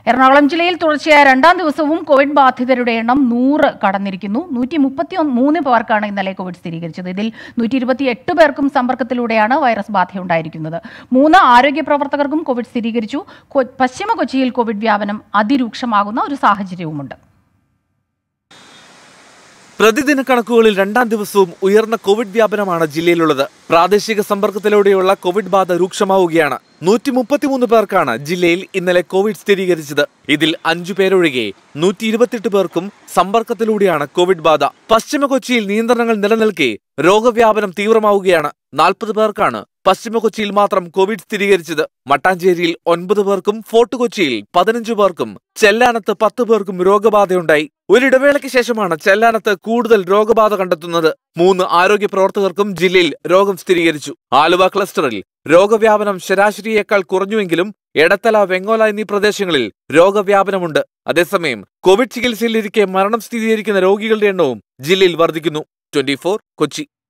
എറണാകുളം ജില്ലയിൽ തുടർച്ചയായ രണ്ടാം ദിവസവും കോവിഡ് ബാധിതരുടെ എണ്ണം നൂറ് കടന്നിരിക്കുന്നു നൂറ്റി മുപ്പത്തി മൂന്ന് പേർക്കാണ് ഇന്നലെ കോവിഡ് സ്ഥിരീകരിച്ചത് ഇതിൽ നൂറ്റി ഇരുപത്തി എട്ട് പേർക്കും സമ്പർക്കത്തിലൂടെയാണ് വൈറസ് ബാധയുണ്ടായിരിക്കുന്നത് മൂന്ന് ആരോഗ്യ പ്രവർത്തകർക്കും കോവിഡ് സ്ഥിരീകരിച്ചു കൊ- പശ്ചിമ കൊച്ചിയിൽ കോവിഡ് വ്യാപനം അതിരൂക്ഷമാകുന്ന ഒരു സാഹചര്യവുമുണ്ട് പ്രതിദിന കണക്കുകളിൽ രണ്ടാം ദിവസവും ഉയർന്ന കോവിഡ് വ്യാപനമാണ് ജില്ലയിലുള്ളത് പ്രാദേശിക സമ്പർക്കത്തിലൂടെയുള്ള കോവിഡ് ബാധ രൂക്ഷമാവുകയാണ് നൂറ്റി മുപ്പത്തിമൂന്ന് പേർക്കാണ് ജില്ലയിൽ ഇന്നലെ കോവിഡ് സ്ഥിരീകരിച്ചത് ഇതിൽ അഞ്ചു പേരൊഴികെ നൂറ്റി ഇരുപത്തിയെട്ട് പേർക്കും സമ്പർക്കത്തിലൂടെയാണ് കോവിഡ് ബാധ പശ്ചിമ കൊച്ചിയിൽ നിയന്ത്രണങ്ങൾ നിലനിൽക്കെ രോഗവ്യാപനം തീവ്രമാവുകയാണ് നാൽപ്പത് പേർക്കാണ് പശ്ചിമ കൊച്ചിയിൽ മാത്രം കോവിഡ് സ്ഥിരീകരിച്ചത് മട്ടാഞ്ചേരിയിൽ ഒൻപത് പേർക്കും ഫോർട്ട് കൊച്ചിയിൽ പതിനഞ്ചു പേർക്കും ചെല്ലാനത്ത് പത്ത് പേർക്കും രോഗബാധയുണ്ടായി ഒരിടവേളയ്ക്ക് ശേഷമാണ് ചെല്ലാനത്ത് കൂടുതൽ രോഗബാധ കണ്ടെത്തുന്നത് മൂന്ന് ആരോഗ്യ പ്രവർത്തകർക്കും ജില്ലയിൽ രോഗം സ്ഥിരീകരിച്ചു ആലുവ ക്ലസ്റ്ററിൽ രോഗവ്യാപനം ശരാശരിയേക്കാൾ കുറഞ്ഞുവെങ്കിലും എടത്തല വെങ്ങോല എന്നീ പ്രദേശങ്ങളിൽ രോഗവ്യാപനമുണ്ട് അതേസമയം കോവിഡ് ചികിത്സയിലിരിക്കെ മരണം സ്ഥിരീകരിക്കുന്ന രോഗികളുടെ എണ്ണവും ജില്ലയിൽ വർദ്ധിക്കുന്നു ട്വന്റി കൊച്ചി